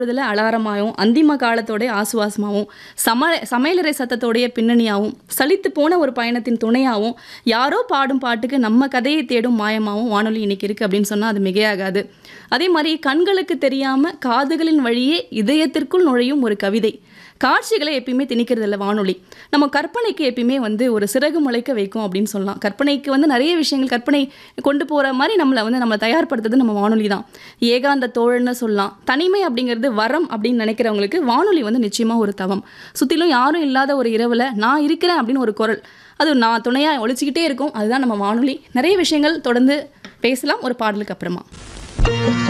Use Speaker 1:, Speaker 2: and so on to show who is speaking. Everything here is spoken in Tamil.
Speaker 1: இதில் அலாரமாகவும் அந்திம காலத்தோடைய ஆசுவாசமாகவும் சம சமையலறை சத்தத்தோடைய பின்னணியாகவும் சலித்து போன ஒரு பயணத்தின் துணையாகவும் யாரோ பாடும் பாட்டுக்கு நம்ம கதையை தேடும் மாயமாகவும் வானொலி இன்னைக்கு இருக்குது அப்படின்னு சொன்னால் அது மிகையாகாது அதே மாதிரி கண்களுக்கு தெரியாமல் காதுகளின் வழியே இதயத்திற்குள் நுழையும் ஒரு கவிதை காட்சிகளை எப்பயுமே திணிக்கிறது இல்லை வானொலி நம்ம கற்பனைக்கு எப்பயுமே வந்து ஒரு சிறகு முளைக்க வைக்கும் அப்படின்னு சொல்லலாம் கற்பனைக்கு வந்து நிறைய விஷயங்கள் கற்பனை கொண்டு போகிற மாதிரி நம்மளை வந்து நம்மளை தயார்படுத்துறது நம்ம வானொலி தான் ஏகாந்த தோழன்னு சொல்லலாம் தனிமை அப்படிங்கிறது வரம் அப்படின்னு நினைக்கிறவங்களுக்கு வானொலி வந்து நிச்சயமாக ஒரு தவம் சுற்றிலும் யாரும் இல்லாத ஒரு இரவில் நான் இருக்கிறேன் அப்படின்னு ஒரு குரல் அது நான் துணையாக ஒழிச்சிக்கிட்டே இருக்கும் அதுதான் நம்ம வானொலி நிறைய விஷயங்கள் தொடர்ந்து பேசலாம் ஒரு பாடலுக்கு அப்புறமா